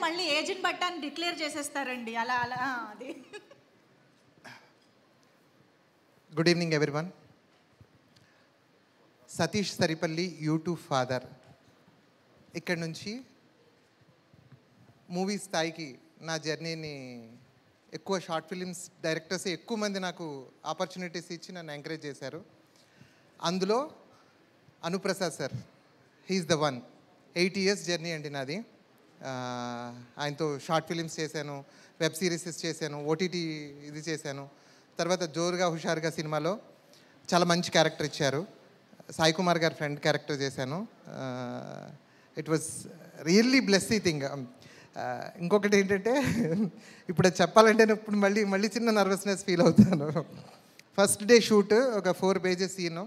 మళ్ళీ ఏజ్ని బట్టి అని డిక్లేర్ చేసేస్తారండి అలా అలా ఆ, అది good evening everyone Satish Saripalli YouTube father ఇక్కడ నుంచి మూవీ స్థాయికి నా జర్నీని ఎక్కువ షార్ట్ ఫిలిమ్స్ డైరెక్టర్స్ ఎక్కువ మంది నాకు ఆపర్చునిటీస్ ఇచ్చి నన్ను ఎంకరేజ్ చేశారు అందులో Anuprasad sir he's the one eight years journey అండి నాది ఆ, ఆయనతో షార్ట్ ఫిలిమ్స్ చేశాను వెబ్ సిరీసెస్ చేశాను ఓటీటీ ఇది చేశాను తర్వాత జోరుగా హుషారుగా సినిమాలో చాలా మంచి క్యారెక్టర్ ఇచ్చారు సాయి కుమార్ గారి ఫ్రెండ్ క్యారెక్టర్ చేశాను it was really blessed thing ఇంకొకటి ఏంటంటే ఇప్పుడు అది చెప్పాలంటే నేను ఇప్పుడు మళ్ళీ మళ్ళీ చిన్న నర్వస్నెస్ ఫీల్ అవుతాను ఫస్ట్ డే షూట్ ఒక ఫోర్ పేజెస్ సీను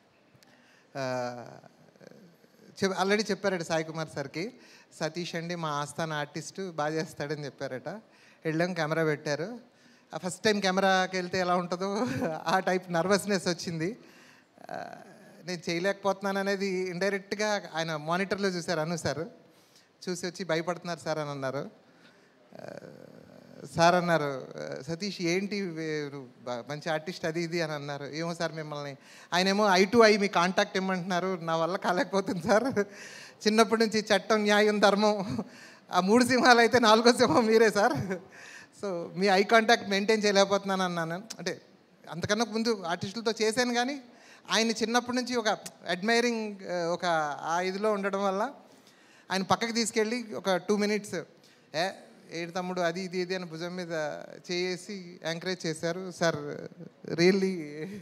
చెప్ ఆల్రెడీ చెప్పారట సాయి కుమార్ సార్కి సతీష్ అండి మా ఆస్థాన ఆర్టిస్ట్ బాగా చేస్తాడని చెప్పారట వెళ్ళాం కెమెరా పెట్టారు ఆ ఫస్ట్ టైం కెమెరాకి వెళ్తే ఎలా ఉంటుందో ఆ టైప్ నర్వస్నెస్ వచ్చింది ఆ, నేను చేయలేకపోతున్నాను అనేది ఇండైరెక్ట్గా ఆయన మానిటర్లో చూశారు అను సార్ చూసి వచ్చి భయపడుతున్నారు సార్ అని అన్నారు ఆ, సార్ అన్నారు "ఆ, సతీష్ ఏంటి వే- నువ్వు బా- మంచి ఆర్టిస్ట్ అది ఇది అని అన్నారు ఏమో సార్ మిమ్మల్ని ఆయన ఏమో ఐ టు ఐ మీ కాంటాక్ట్ ఇమ్మంటున్నారు నా వల్ల కాలేకపోతుంది సార్ చిన్నప్పటి నుంచి చట్టం న్యాయం ధర్మం ఆ మూడు సింహాలు అయితే నాలుగో సింహం మీరే సార్ సో మీ ఐ కాంటాక్ట్ మెయింటైన్ చేయలేకపోతున్నాను అన్నాను అంటే అంతకన్నా ముందు ఆర్టిస్టులతో చేశాను కానీ ఆయన చిన్నప్పటి నుంచి ఒక అడ్మైరింగ్ ఒక ఆ ఇదిలో ఉండడం వల్ల ఆయన పక్కకి తీసుకెళ్ళి ఒక టూ మినిట్స్ ఏ ఏడు తమ్ముడు అది ఇది ఇది అని భుజం మీద చేసి ఎంకరేజ్ చేశారు sir really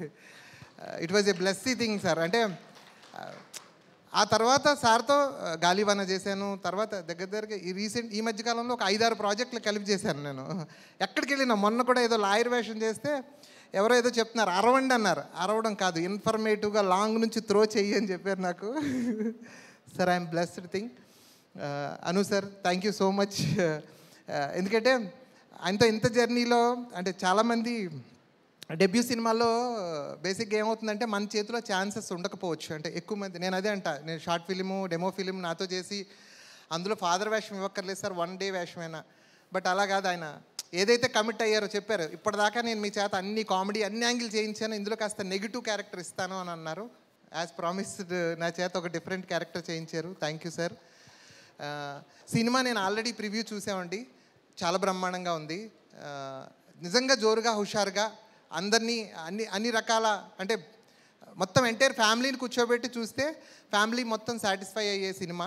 it was a blessed thing sir అంటే ఆ, ఆ తర్వాత సార్తో ఆ, గాలివాన చేశాను తర్వాత దగ్గర దగ్గరగా ఈ రీసెంట్ ఈ మధ్య కాలంలో ఒక ఐదారు ప్రాజెక్టులు కలిపి చేశాను నేను ఎక్కడికి వెళ్ళినా మొన్న కూడా ఏదో లాయర్ వేషం చేస్తే ఎవరో ఏదో చెప్తున్నారు అరవండి అన్నారు అరవడం కాదు ఇన్ఫర్మేటివ్గా లాంగ్ నుంచి త్రో చెయ్యి అని చెప్పారు నాకు sir I'm blessed thing Anu sir thank you so much ఎందుకంటే ఆయనతో ఇంత జర్నీలో అంటే చాలామంది డెబ్యూ సినిమాలో బేసిక్గా ఏమవుతుందంటే మన చేతిలో ఛాన్సెస్ ఉండకపోవచ్చు అంటే ఎక్కువ మంది నేను అదే అంట నేను షార్ట్ ఫిలిము డెమో ఫిలిం నాతో చేసి అందులో ఫాదర్ వేషం ఇవ్వక్కర్లేదు సార్ వన్ డే వేషమైనా బట్ అలా కాదు ఆయన ఏదైతే కమిట్ అయ్యారో చెప్పారు ఇప్పటిదాకా నేను మీ చేత అన్ని కామెడీ అన్ని యాంగిల్ చేయించాను ఇందులో కాస్త నెగిటివ్ క్యారెక్టర్ ఇస్తాను అని అన్నారు యాజ్ ప్రామిస్డ్ నా చేత ఒక డిఫరెంట్ క్యారెక్టర్ చేయించారు థ్యాంక్ యూ సార్ సినిమా నేను ఆల్రెడీ ప్రివ్యూ చూసామండి చాలా బ్రహ్మాండంగా ఉంది ఆ, నిజంగా జోరుగా హుషారుగా అందరినీ అన్ని అన్ని రకాల అంటే మొత్తం ఎంటైర్ ఫ్యామిలీని కూర్చోబెట్టి చూస్తే ఫ్యామిలీ మొత్తం సాటిస్ఫై అయ్యే సినిమా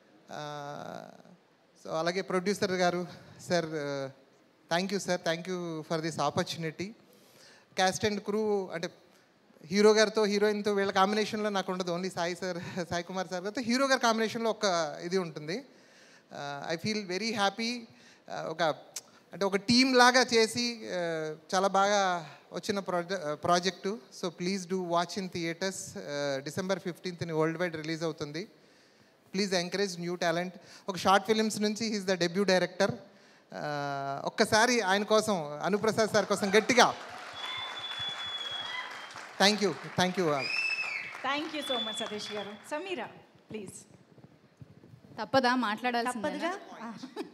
సో అలాగే ప్రొడ్యూసర్ గారు sir thank you sir thank you for this opportunity cast and crew అంటే హీరో గారితో హీరోయిన్తో వీళ్ళ కాంబినేషన్లో నాకు ఉండదు only Sai sir Sai Kumar sir గారితో హీరో గారి కాంబినేషన్లో ఒక ఇది ఉంటుంది ఐ ఫీల్ వెరీ హ్యాపీ ఒక అంటే ఒక టీమ్ లాగా చేసి uh, చాలా బాగా వచ్చిన project project so please do watch in theatres December ఫిఫ్టీన్త్ని వరల్డ్ వైడ్ రిలీజ్ అవుతుంది ప్లీజ్ ఎంకరేజ్ న్యూ టాలెంట్ ఒక షార్ట్ ఫిలిమ్స్ నుంచి హీస్ ద డెబ్యూ డైరెక్టర్ ఒక్కసారి ఆయన కోసం అనుప్రసాద్ సార్ కోసం గట్టిగా thank you thank you thank you so much Satish గారు సమీరా ప్లీజ్ తప్పదా మాట్లాడాల్సిందేనా తప్పదుగా